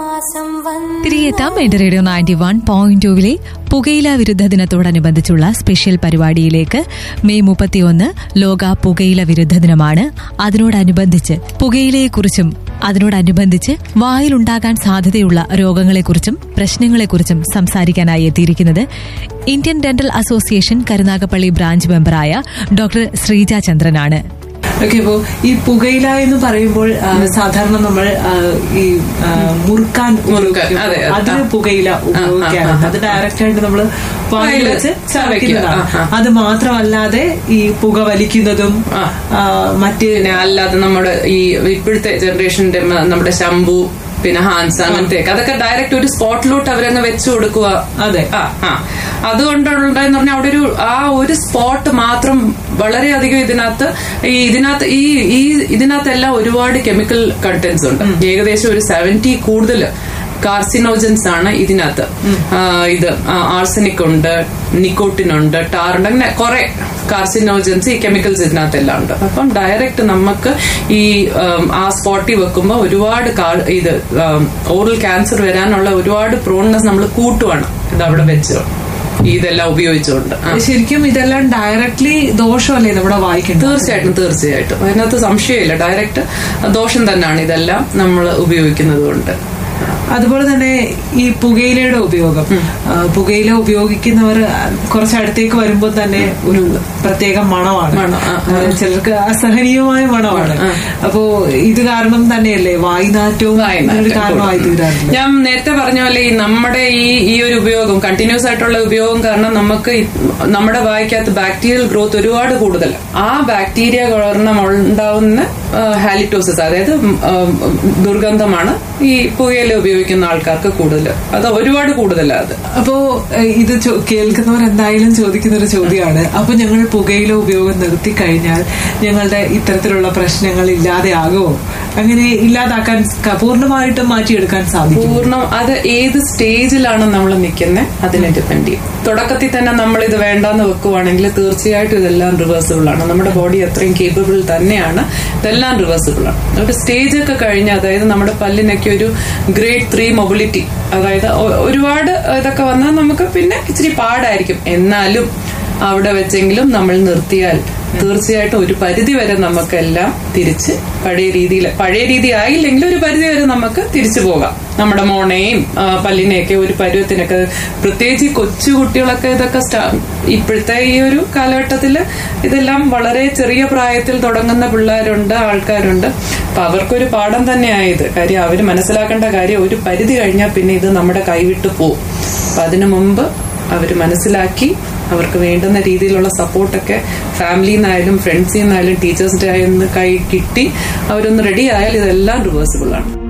മാസം വന്നു തിരികെത്താം എന്റെ റേഡിയോ നയൻറ്റി വൺ പോയിന്റ് ടുവിലെ പുകയില വിരുദ്ധ ദിനത്തോടനുബന്ധിച്ചുള്ള സ്പെഷ്യൽ പരിപാടിയിലേക്ക് മെയ് മുപ്പത്തിയൊന്ന് ലോക പുകയില വിരുദ്ധ ദിനമാണ് അതിനോടനുബന്ധിച്ച് പുകയിലയെക്കുറിച്ചും അതിനോടനുബന്ധിച്ച് വായിലുണ്ടാകാൻ സാധ്യതയുള്ള രോഗങ്ങളെക്കുറിച്ചും പ്രശ്നങ്ങളെക്കുറിച്ചും സംസാരിക്കാനായി എത്തിയിരിക്കുന്നത് Indian dental association Karunagappally branch മെമ്പറായ ഡോക്ടർ ശ്രീജ ചന്ദ്രനാണ് ഓക്കെ അപ്പോ ഈ പുകയില എന്ന് പറയുമ്പോൾ ആ, സാധാരണ നമ്മൾ ആ, ഈ ആ, മുറുക്കാൻ മുറുക്കാൻ, ഉപയോഗിക്കും. അതെ, അതെ. അതിന് പുകയില ഉപയോഗിക്കാറുണ്ട് അത് ഡയറക്റ്റ് ആയിട്ട് നമ്മൾ വായിൽ വെച്ച് ചവയ്ക്കുന്നതാണ് ആ, ആ. അത് മാത്രമല്ലാതെ ഈ പുക വലിക്കുന്നതും ആ. ആ, മറ്റ് പിന്നെ അല്ലാതെ നമ്മുടെ ഈ ഇപ്പോഴത്തെ ജനറേഷന്റെ മ- നമ്മുടെ ശംഭു പിന്നെ ഹാൻസ് അങ്ങനത്തെയൊക്കെ അതൊക്കെ ഡയറക്റ്റ് ഒരു സ്പോട്ടിലോട്ട് അവരങ്ങ് വെച്ചു കൊടുക്കുക അതെ. ആ ആ അതുകൊണ്ടുണ്ടായെന്ന് പറഞ്ഞാൽ അവിടെ ഒരു ആ ഒരു സ്പോട്ട് മാത്രം വളരെയധികം ഇതിനകത്ത് ഈ ഇതിനകത്ത് ഈ ഈ ഇതിനകത്തെല്ലാം ഒരുപാട് കെമിക്കൽ കണ്ടന്റ്സ് ഉണ്ട് ഏകദേശം ഒരു സെവന്റി കൂടുതൽ കാർസിനോജൻസ് ആണ് ഇതിനകത്ത് ആ, ഇത് ആർസനിക് ഉണ്ട് നിക്കോട്ടിൻ ഉണ്ട് ടാർ ഉണ്ട് അങ്ങനെ കുറെ കാർസിനോജൻസ് ഈ കെമിക്കൽസ് ഇതിനകത്തെല്ലാം ഉണ്ട് അപ്പം ഡയറക്റ്റ് നമുക്ക് ഈ ഉം, ആ സ്പോട്ടിൽ വെക്കുമ്പോൾ ഒരുപാട് കാ- ഇത് ഓറൽ ക്യാൻസർ വരാനുള്ള ഒരുപാട് പ്രോൺനെസ് നമ്മൾ കൂട്ടുവാണ് ഇത് അവിടെ വെച്ച് ഇതെല്ലാം ഉപയോഗിച്ചുകൊണ്ട് ആ. ശരിക്കും ഇതെല്ലാം ഡയറക്ട്ലി ദോഷമല്ലേ നമ്മുടെ വായിക്കുന്നത് തീർച്ചയായിട്ടും തീർച്ചയായിട്ടും അതിനകത്ത് സംശയമില്ല ഡയറക്റ്റ് ദോഷം തന്നെയാണ് ഇതെല്ലാം നമ്മൾ ഉപയോഗിക്കുന്നത് കൊണ്ട് അതുപോലെ തന്നെ ഈ പുകയിലയുടെ ഉപയോഗം ആ, പുകയില ഉപയോഗിക്കുന്നവർ കുറച്ച് അടുത്തേക്ക് വരുമ്പോൾ തന്നെ ഒരു പ്രത്യേക മണമാണ് മണം, ആ, ആ, ചിലർക്ക് അസഹനീയമായ മണമാണ് അപ്പോ ഇത് കാരണം തന്നെയല്ലേ വായുനാറ്റവും ഇതിനൊരു കാരണമായി തീരാറില്ല ഞാൻ നേരത്തെ പറഞ്ഞ പോലെ ഈ നമ്മുടെ ഈ ഈ ഒരു ഉപയോഗം കണ്ടിന്യൂസ് ആയിട്ടുള്ള ഉപയോഗം കാരണം നമുക്ക് ഈ നമ്മുടെ വായിക്കകത്ത് ബാക്ടീരിയൽ ഗ്രോത്ത് ഒരുപാട് കൂടുതൽ ആ ബാക്ടീരിയ കാരണം ഉണ്ടാവുന്ന ഹാലിറ്റോസിസ് അതായത് ഉം, ഉം, ദുർഗന്ധമാണ് ഈ പുകയില ഉപയോഗിക്കുന്ന ആൾക്കാർക്ക് കൂടുതൽ അത് ഒരുപാട് കൂടുതലാണ് അത് അപ്പോ ഏഹ്, ഇത് ചോ- കേൾക്കുന്നവർ എന്തായാലും ചോദിക്കുന്ന ഒരു ചോദ്യമാണ് അപ്പൊ ഞങ്ങൾ പുകയില ഉപയോഗം നിർത്തി കഴിഞ്ഞാൽ ഞങ്ങളുടെ ഇത്തരത്തിലുള്ള പ്രശ്നങ്ങൾ ഇല്ലാതെയാകുമോ അങ്ങനെ ഇല്ലാതാക്കാൻ സ- പൂർണ്ണമായിട്ടും മാറ്റിയെടുക്കാൻ സാധിക്കും പൂർണ്ണം അത് ഏത് സ്റ്റേജിലാണ് നമ്മൾ നിൽക്കുന്നത് അതിനെ ഡിപ്പെൻഡ് ചെയ്യും തുടക്കത്തിൽ തന്നെ നമ്മൾ ഇത് വേണ്ടാന്ന് വെക്കുവാണെങ്കിൽ തീർച്ചയായിട്ടും ഇതെല്ലാം റിവേഴ്സിബിൾ ആണ് നമ്മുടെ ബോഡി അത്രയും കേപ്പബിൾ തന്നെയാണ് ഇതെല്ലാം റിവേഴ്സിബിൾ ആണ് ഒരു സ്റ്റേജ് ഒക്കെ കഴിഞ്ഞ് അതായത് നമ്മുടെ പല്ലിനൊക്കെ ഒരു ഗ്രേഡ് ത്രീ മൊബിലിറ്റി അതായത് ഒ- ഒരുപാട് ഇതൊക്കെ വന്നാൽ നമുക്ക് പിന്നെ ഇച്ചിരി പാടായിരിക്കും എന്നാലും അവിടെ വെച്ചെങ്കിലും നമ്മൾ നിർത്തിയാൽ തീർച്ചയായിട്ടും ഒരു പരിധി വരെ നമുക്കെല്ലാം തിരിച്ച് പഴയ രീതിയിൽ പഴയ രീതി ആയില്ലെങ്കിൽ ഒരു പരിധി വരെ നമുക്ക് തിരിച്ചു പോകാം നമ്മുടെ മോണയും ആ, പല്ലിനെയൊക്കെ ഒരു പരുവത്തിനൊക്കെ പ്രത്യേകിച്ച് ഈ കൊച്ചു കുട്ടികളൊക്കെ ഇതൊക്കെ സ്റ്റാ- ഇപ്പോഴത്തെ ഈ ഒരു കാലഘട്ടത്തിൽ ഇതെല്ലാം വളരെ ചെറിയ പ്രായത്തിൽ തുടങ്ങുന്ന പിള്ളേരുണ്ട് ആൾക്കാരുണ്ട് അപ്പൊ അവർക്കൊരു പാഠം തന്നെയായത് കാര്യം അവർ മനസ്സിലാക്കേണ്ട കാര്യം ഒരു പരിധി കഴിഞ്ഞാൽ പിന്നെ ഇത് നമ്മുടെ കൈവിട്ട് പോകും അപ്പൊ അതിനു മുമ്പ് അവർ മനസ്സിലാക്കി അവർക്ക് വേണ്ടുന്ന രീതിയിലുള്ള സപ്പോർട്ടൊക്കെ ഫാമിലിയിൽ നിന്നായാലും ഫ്രണ്ട്സിൽ നിന്നായാലും ടീച്ചേഴ്സിന്റെ ആയാലും കൈ കിട്ടി അവരൊന്ന് റെഡി ആയാൽ ഇതെല്ലാം റിവേഴ്സിബിൾ ആണ്